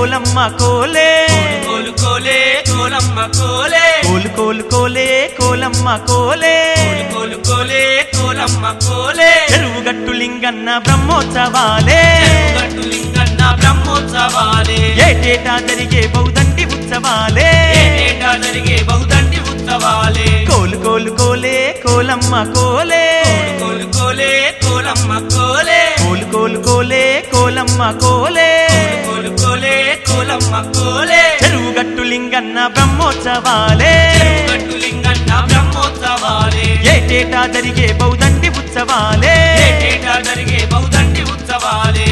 కోలమ్మ కోలే కోలు కోలే కోలమ్మ కోలే కోలు కోలు కోలే కోలమ్మ కోలే కోలు కోలు కోలే కోలమ్మ కోలే చెరువు గట్టు లింగన్న బ్రహ్మోత్సవాలే గట్టు లింగన్న బ్రహ్మోత్సవాలే ఏటేటా జరిగే బౌదండి ఉత్సవాలే ఏటేటా జరిగే బహుదండి ఉత్సవాలే కోలు కోలు కోలే కోలమ్మ కోలే కోలు కోలే కోలమ్మ కోలే కోలు కోలు కోలే కోలమ్మ కోలే కోలు కోలే కోలమ్మ కోలే చెరువు గట్టు లింగన్న బ్రహ్మోత్సవాలే గట్టు లింగన్న బ్రహ్మోత్సవాలే ఏటేటా జరిగే బౌదండి ఉత్సవాలే ఏటేటా జరిగే బహుదండి ఉత్సవాలే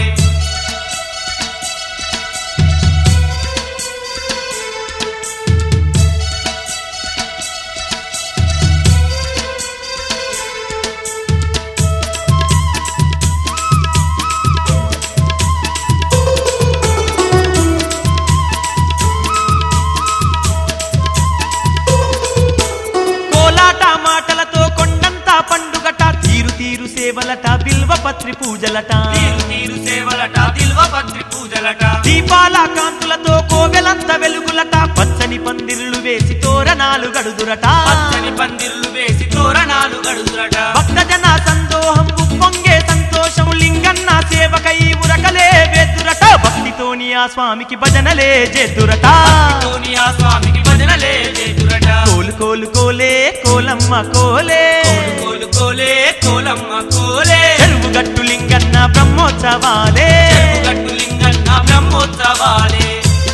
కోలాట మాటలతో కొండంత పండుగట తీరు తీరు సేవలట బిల్వపత్రి పూజలట తీరు తీరు సేవలట దిల్వ పత్రి పూజలట దీపాల కాంతులతో కోవెలంత వెలుగులట పచ్చని పందిర్లు వేసి తోరణాలు గడుదురట పచ్చని పందిర్లు వేసి తోరణాలు గడుదురట భక్తజన సందోహం ఉప్పొంగే సంతోషం లింగన్న సేవకై ఉరకలే వేద్దురట భక్తితోని ఆ స్వామికి భజనలే చేద్దురట తోని ఆ స్వామికి భజనలే చేతురట కోలు కోలు కోలే కోలమ్మ కోలే కోలు కోలు కోలే కోలమ్మ కోలే చెరువు గట్టు లింగన్న బ్రహ్మోత్సవాలే గట్టు లింగన్న బ్రహ్మోత్సవాలే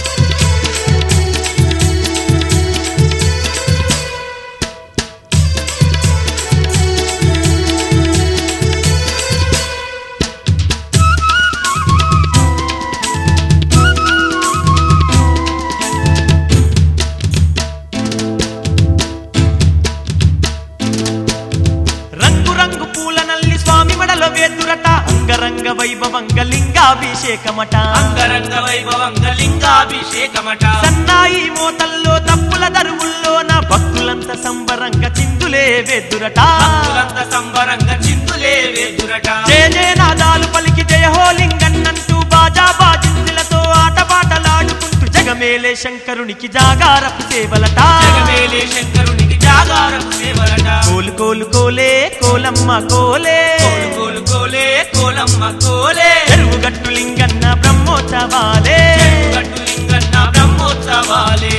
రంగు రంగు పూల నల్లి స్వామి మడలో వేద్దురట అంగరంగ వైభవంగ లింగాభిషేకమట అంగరంగ వైభవంగ లింగాభిషేకమట సన్నాయి మోతల్లో తప్పుల దరువుల్లో నా భక్తులంత సంబరంగ చిందులే వేద్దురట భక్తులంత సంబరంగ చిందులే వేదురట జయ జయ నాదాలు పలికి జయ హో లింగన్నంటూ బాజా బాజిందులతో ఆటపాటలాడుకుంటూ జగమేలే శంకరునికి జాగారపు సేవలట జగమేలే శంకరునికి జాగారపు సేవలట కోలు కోలు కోలే కోలమ్మ కోలే కోలు కోలు కోలే కోలమ్మ కోలే చెరువు గట్టు లింగన్న బ్రహ్మోత్సవాలే గట్టు లింగన్న బ్రహ్మోత్సవాలే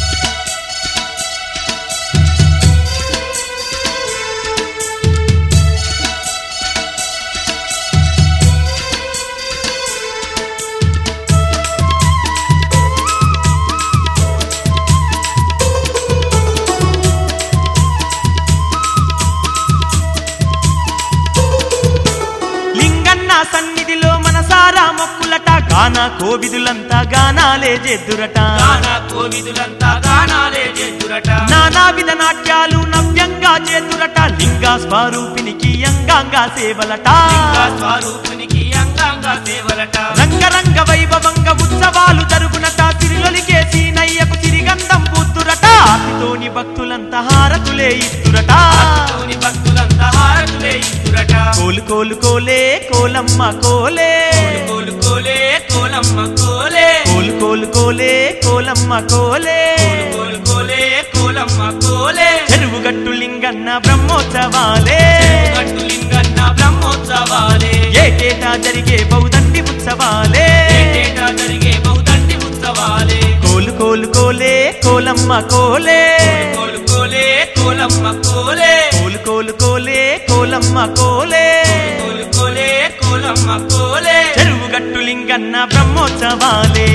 లింగన్న సన్నిధిలో మనసారా మొక్కులట గానా కోవిదులంతా గానాలే చేద్దురట గానా కోవిదులంతా గానాలే చేతురట నానా విధ నాట్యాలు నవ్యంగా చేతురట లింగ స్వరూపినికి అంగాంగా సేవలట లింగా స్వరూపునికి అంగాంగా సేవలట రంగరంగ వైభవంగ ఉత్సవాలు జరుగునట తిరులొలికేసి నయ్యకు తిరిగంధం పూతురట ఆతితోని భక్తులంతా హారతులే ఇస్తురట తోని భక్తులంతా హారతులే ఇస్తురట కోలు కోలు కోలే కోలమ్మ కోలే కోలు కోలే కోలమ్మ కోలే కోలు కోలు కోలే కోలమ్మ కోలే కోలు కోలే కోలమ్మ కోలే చెరువు గట్టు లింగన్న బ్రహ్మోత్సవాలే గట్టు లింగన్న బ్రహ్మోత్సవాలే ఏటేటా జరిగే బౌదండి ఉత్సవాలే ఏటేటా జరిగే బహుదండి ఉత్సవాలే కోలు కోలు కోలే కోలమ్మ కోలే కోలు కోలే కోలమ్మ కోలే కోలు కోలు కోలే కోలమ్మ కోలే కోలు కోలే కోలమ్మ కోలే చెరువు గట్టు లింగన్న బ్రహ్మోత్సవాలే